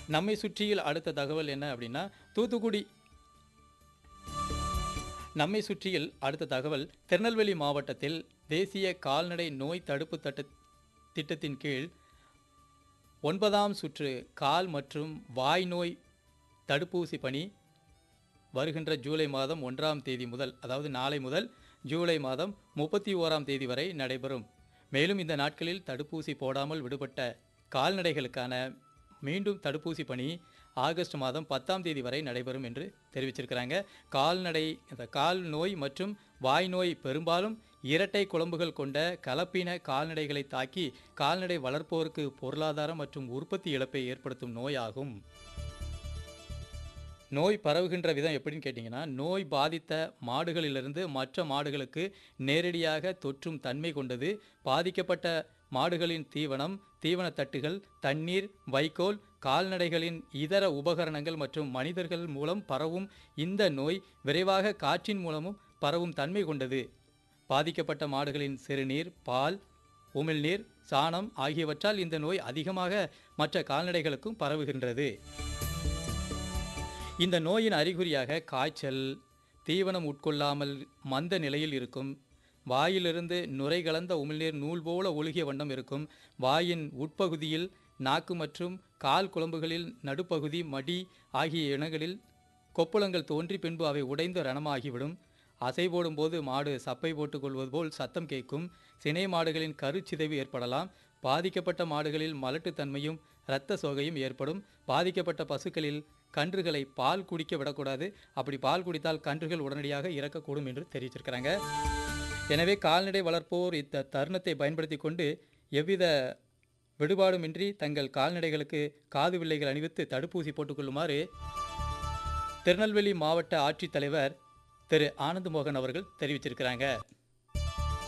நம்மை சுற்றியில் அடுத்த தகவல் என்ன அப்படின்னா தூத்துக்குடி நம்மை சுற்றியில் அடுத்த தகவல் திருநெல்வேலி மாவட்டத்தில் தேசிய கால்நடை நோய் தடுப்பு தட்டு திட்டத்தின் கீழ் ஒன்பதாம் சுற்று கால் மற்றும் வாய் நோய் தடுப்பூசி பணி வருகின்ற ஜூலை மாதம் ஒன்றாம் தேதி முதல் அதாவது நாளை முதல் ஜூலை மாதம் முப்பத்தி ஓராம் தேதி வரை நடைபெறும் மேலும் இந்த நாட்களில் தடுப்பூசி போடாமல் விடுபட்ட கால்நடைகளுக்கான மீண்டும் தடுப்பூசி பணி ஆகஸ்ட் மாதம் பத்தாம் தேதி வரை நடைபெறும் என்று தெரிவிச்சிருக்கிறாங்க கால்நடை இந்த கால் நோய் மற்றும் வாய் நோய் பெரும்பாலும் இரட்டை குழம்புகள் கொண்ட கலப்பின கால்நடைகளை தாக்கி கால்நடை வளர்ப்போருக்கு பொருளாதார மற்றும் உற்பத்தி இழப்பை ஏற்படுத்தும் நோயாகும் நோய் பரவுகின்ற விதம் எப்படின்னு கேட்டிங்கன்னா நோய் பாதித்த மாடுகளிலிருந்து மற்ற மாடுகளுக்கு நேரடியாக தொற்றும் தன்மை கொண்டது பாதிக்கப்பட்ட மாடுகளின் தீவனம் தீவன தட்டுகள் தண்ணீர் வைக்கோல் கால்நடைகளின் இதர உபகரணங்கள் மற்றும் மனிதர்கள் மூலம் பரவும் இந்த நோய் விரைவாக காற்றின் மூலமும் பரவும் தன்மை கொண்டது பாதிக்கப்பட்ட மாடுகளின் சிறுநீர் பால் உமிழ்நீர் சாணம் ஆகியவற்றால் இந்த நோய் அதிகமாக மற்ற கால்நடைகளுக்கும் பரவுகின்றது இந்த நோயின் அறிகுறியாக காய்ச்சல் தீவனம் உட்கொள்ளாமல் மந்த நிலையில் இருக்கும் வாயிலிருந்து நுரை கலந்த உமிழ்நீர் நூல் போல ஒழுகிய வண்ணம் இருக்கும் வாயின் உட்பகுதியில் நாக்கு மற்றும் கால் குழம்புகளில் நடுப்பகுதி மடி ஆகிய இடங்களில் கொப்புளங்கள் தோன்றி பின்பு அவை உடைந்து ரணமாகிவிடும் அசை போடும்போது மாடு சப்பை போட்டுக் கொள்வது போல் சத்தம் கேட்கும் சினை மாடுகளின் கருச்சிதைவு ஏற்படலாம் பாதிக்கப்பட்ட மாடுகளில் மலட்டுத்தன்மையும் இரத்த சோகையும் ஏற்படும் பாதிக்கப்பட்ட பசுக்களில் கன்றுகளை பால் குடிக்க விடக்கூடாது அப்படி பால் குடித்தால் கன்றுகள் உடனடியாக இறக்கக்கூடும் என்று தெரிவிச்சிருக்கிறாங்க எனவே கால்நடை வளர்ப்போர் இந்த தருணத்தை பயன்படுத்தி கொண்டு எவ்வித விடுபாடுமின்றி தங்கள் கால்நடைகளுக்கு காது வில்லைகள் அணிவித்து தடுப்பூசி போட்டுக்கொள்ளுமாறு திருநெல்வேலி மாவட்ட ஆட்சித்தலைவர் திரு ஆனந்த் மோகன் அவர்கள் தெரிவிச்சிருக்கிறாங்க